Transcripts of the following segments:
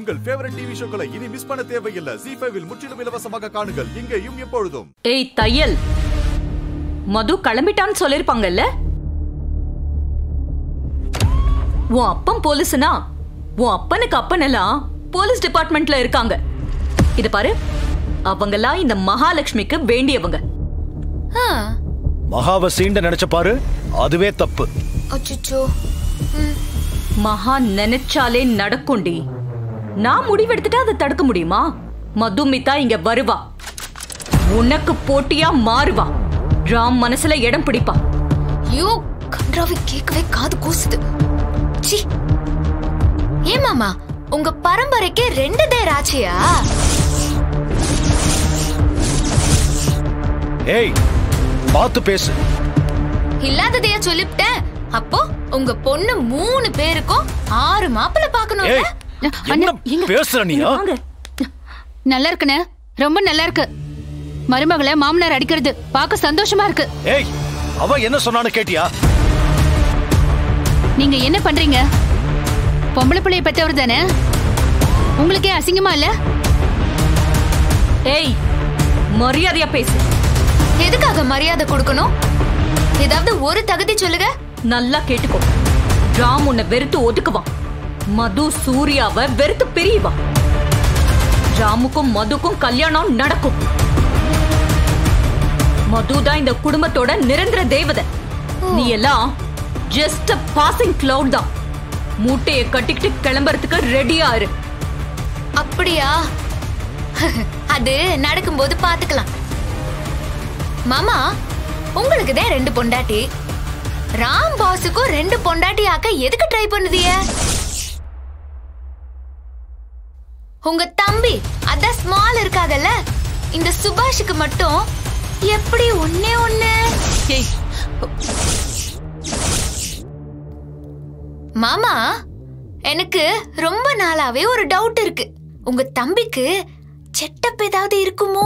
உங்கள் favourite TV ஷோக்களை இனி miss பண்ண தேவையில்லை ஜி ஃபைவில் முற்றிலும் இலவசமாக காணுங்கள் இங்கேயும் எப்பொழுதும் ஏய் தையல் மது கிளம்பிட்டான்னு சொல்லிருப்பாங்கல்ல உன் அப்பன் போலீஸ்னா உன் அப்பனுக்கு அப்பனெல்லாம் போலீஸ் டிபார்ட்மெண்ட்ல இருக்காங்க இது பாரு அவங்கெல்லாம் இந்த மகாலட்சுமிக்கு வேண்டியவங்க ஆ, மகாவ சீண்ட நினைச்ச பாரு அதுவே தப்பு அச்சச்சோ ம், மகா நினைச்சாலே நடக்கும்டி நான் முடிவெடுத்துட்டா அதை தடுக்க முடியுமா மதுமிதா இங்க வருவா உனக்கு போட்டியா மாறுவா ராம் மனசுல இடம் பிடிப்பா ஐயோ கன்றாவை கேட்கவே காது கூசுது சி ஏன் மாமா உங்க பரம்பரைக்கு ரெண்டு தேர் ஆச்சியா ஏய் பார்த்து பேசு இல்லாததையா சொல்லிவிட்டேன் அப்போ உங்க பொண்ணு மூணு பேருக்கும் ஆறு மாப்பிள்ளை பாக்கணும்ல ஏய் என்ன பேசுற நீயா வாங்க நல்லா இருக்குண்ணே ரொம்ப நல்லா இருக்கு மருமகளை மாமனார் அடிக்கிறது பார்க்க சந்தோஷமா இருக்கு ஏய் அவ என்ன சொன்னான்னு கேட்டியா நீங்க என்ன பண்றீங்க பொம்பளை பிள்ளைய பெற்றவர் தானே உங்களுக்கே அசிங்கமா இல்ல ஏய் மரியாதையா பேசு எதுக்காக மரியாதை கொடுக்கணும் ஏதாவது ஒரு தகுதி சொல்லுங்க நல்லா கேட்டுக்கோ ராம் உன்னை வெறுத்து ஒதுக்குவான் மது சூர்யாவை வெறுத்து பிரியுவான் ராமுக்கும் மதுக்கும் கல்யாணம் நடக்கும் மது தான் இந்த குடும்பத்தோட நிரந்தர தேவதை நீ எல்லாம் ஜஸ்ட் பாசிங் கிளவுட் தான் மூட்டையை கட்டிக்கிட்டு கிளம்புறதுக்கு ரெடியா இரு அப்படியா அது நடக்கும்போது பாத்துக்கலாம் மாமா உங்களுக்கு தான் ரெண்டு பொண்டாட்டி ராம் பாஸுக்கும் ரெண்டு பொண்டாட்டி ஆக்க எதுக்கு ட்ரை பண்ணுதிய உங்க தம்பி அதான் ஸ்மால் இருக்காகல்ல இந்த சுபாஷுக்கு மட்டும் எப்படி ஒன்னே ஒண்ணு ஏய் மாமா எனக்கு ரொம்ப நாளாவே ஒரு டவுட் இருக்கு உங்க தம்பிக்கு செட்டப் ஏதாவது இருக்குமோ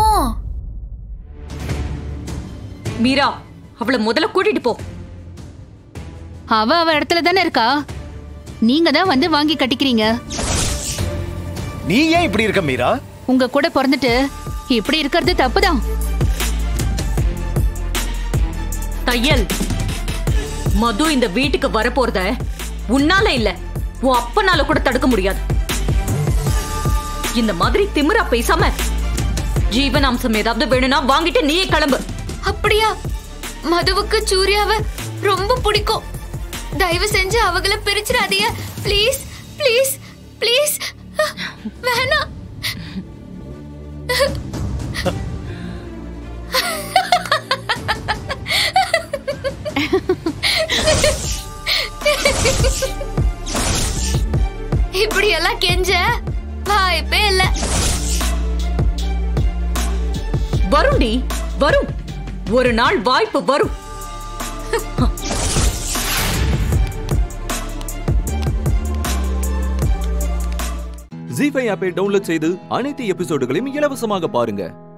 மீரா அவளை முதல்ல கூட்டிட்டு போ அவ அவ இடத்துல தானே இருக்கா நீங்க தான் வந்து வாங்கி கட்டிக்கிறீங்க நீ ஏன் இப்படி இருக்க மீரா உங்க கூட பிறந்துட்டு இப்படி இருக்கிறது தப்புதான் தையல் மது இந்த வீட்டுக்கு வரப்போறத உன்னால இல்ல உன் அப்பனால கூட தடுக்க முடியாது இந்த மாதிரி திமிரா பேசாம ஜீவனாம்சம் ஏதாவது வேணும்னா வாங்கிட்டு நீயே கிளம்பு அப்படியா மதுவுக்கு சூர்யாவை ரொம்ப பிடிக்கும் தயவு செஞ்சு அவங்கள பிரிச்சிடாதீங்க ப்ளீஸ் ப்ளீஸ் ப்ளீஸ் வேணாம் இப்படியெல்லாம் கெஞ்ச வாய்ப்பே இல்லை வரும்டி வரும் ஒரு நாள் வாய்ப்பு வரும் ஜி ஃபைவ் ஆப்பை டவுன்லோட் செய்து அனைத்து எபிசோடுகளையும் இலவசமாக பாருங்க